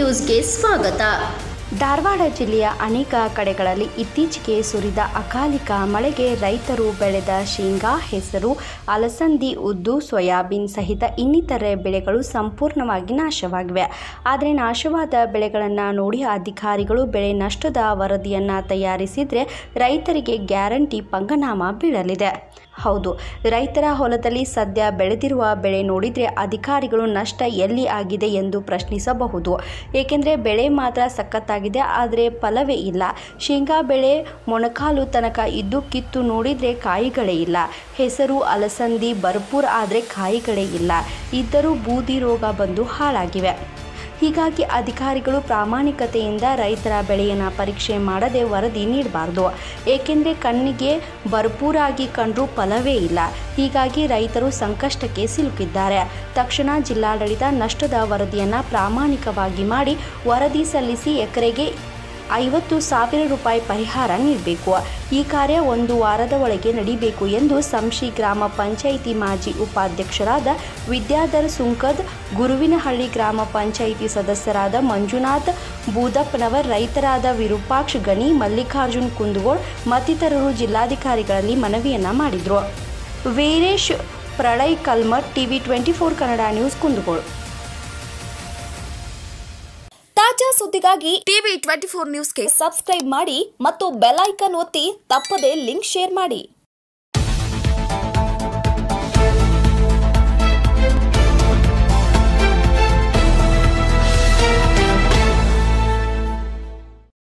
ನ್ಯೂಸ್ಗೆ ಸ್ವಾಗತ ಧಾರವಾಡ ಜಿಲ್ಲೆಯ ಅನೇಕ ಕಡೆಗಳಲ್ಲಿ ಇತ್ತೀಚೆಗೆ ಸುರಿದ ಅಕಾಲಿಕ ಮಳೆಗೆ ರೈತರು ಬೆಳೆದ ಶೇಂಗಾ ಹೆಸರು ಅಲಸಂದಿ ಉದ್ದು ಸೋಯಾಬೀನ್ ಸಹಿತ ಇನ್ನಿತರೆ ಬೆಳೆಗಳು ಸಂಪೂರ್ಣವಾಗಿ ನಾಶವಾಗಿವೆ ಆದರೆ ನಾಶವಾದ ಬೆಳೆಗಳನ್ನು ನೋಡಿ ಅಧಿಕಾರಿಗಳು ಬೆಳೆ ನಷ್ಟದ ವರದಿಯನ್ನು ತಯಾರಿಸಿದರೆ ರೈತರಿಗೆ ಗ್ಯಾರಂಟಿ ಪಂಗನಾಮ ಬೀಳಲಿದೆ ಹೌದು ರೈತರ ಹೊಲದಲ್ಲಿ ಸದ್ಯ ಬೆಳೆದಿರುವ ಬೆಳೆ ನೋಡಿದರೆ ಅಧಿಕಾರಿಗಳು ನಷ್ಟ ಎಲ್ಲಿ ಆಗಿದೆ ಎಂದು ಪ್ರಶ್ನಿಸಬಹುದು ಏಕೆಂದರೆ ಬೆಳೆ ಮಾತ್ರ ಸಖತ್ತಾಗಿದೆ ಆದರೆ ಫಲವೇ ಇಲ್ಲ ಶೇಂಗಾ ಬೆಳೆ ಮೊಣಕಾಲು ತನಕ ಇದ್ದು ಕಿತ್ತು ನೋಡಿದರೆ ಕಾಯಿಗಳೇ ಇಲ್ಲ ಹೆಸರು ಅಲಸಂದಿ ಭರ್ಪೂರ್ ಆದರೆ ಕಾಯಿಗಳೇ ಇಲ್ಲ ಇದ್ದರೂ ಬೂದಿ ರೋಗ ಬಂದು ಹಾಳಾಗಿವೆ ಹೀಗಾಗಿ ಅಧಿಕಾರಿಗಳು ಪ್ರಾಮಾಣಿಕತೆಯಿಂದ ರೈತರ ಬೆಳೆಯನ್ನು ಪರೀಕ್ಷೆ ಮಾಡದೆ ವರದಿ ನೀಡಬಾರ್ದು ಏಕೆಂದರೆ ಕಣ್ಣಿಗೆ ಭರ್ಪೂರಾಗಿ ಕಂಡ್ರೂ ಫಲವೇ ಇಲ್ಲ ಹೀಗಾಗಿ ರೈತರು ಸಂಕಷ್ಟಕ್ಕೆ ಸಿಲುಕಿದ್ದಾರೆ ತಕ್ಷಣ ಜಿಲ್ಲಾಡಳಿತ ನಷ್ಟದ ವರದಿಯನ್ನು ಪ್ರಾಮಾಣಿಕವಾಗಿ ಮಾಡಿ ವರದಿ ಸಲ್ಲಿಸಿ ಎಕರೆಗೆ ಐವತ್ತು ಸಾವಿರ ರೂಪಾಯಿ ಪರಿಹಾರ ನೀಡಬೇಕು ಈ ಕಾರ್ಯ ಒಂದು ವಾರದ ಒಳಗೆ ನಡೀಬೇಕು ಎಂದು ಸಂಶಿ ಗ್ರಾಮ ಪಂಚಾಯಿತಿ ಮಾಜಿ ಉಪಾಧ್ಯಕ್ಷರಾದ ವಿದ್ಯಾಧರ್ ಸುಂಕದ್ ಗುರುವಿನಹಳ್ಳಿ ಗ್ರಾಮ ಪಂಚಾಯಿತಿ ಸದಸ್ಯರಾದ ಮಂಜುನಾಥ್ ಬೂದಪ್ಪನವರ್ ರೈತರಾದ ವಿರೂಪಾಕ್ಷ ಗಣಿ ಮಲ್ಲಿಕಾರ್ಜುನ್ ಕುಂದಗೋಳ್ ಮತ್ತಿತರರು ಜಿಲ್ಲಾಧಿಕಾರಿಗಳಲ್ಲಿ ಮನವಿಯನ್ನ ಮಾಡಿದರು Veeresh Pralay Kalmath TV twenty four Kannada news Kundagol ತಾಜಾ ಸುದ್ದಿಗಾಗಿ ಟಿವಿ ಟ್ವೆಂಟಿ ಫೋರ್ ನ್ಯೂಸ್ಗೆ ಸಬ್ಸ್ಕ್ರೈಬ್ ಮಾಡಿ ಮತ್ತು ಬೆಲ್ ಐಕಾನ್ ಒತ್ತಿ ತಪ್ಪದೇ ಲಿಂಕ್ ಶೇರ್ ಮಾಡಿ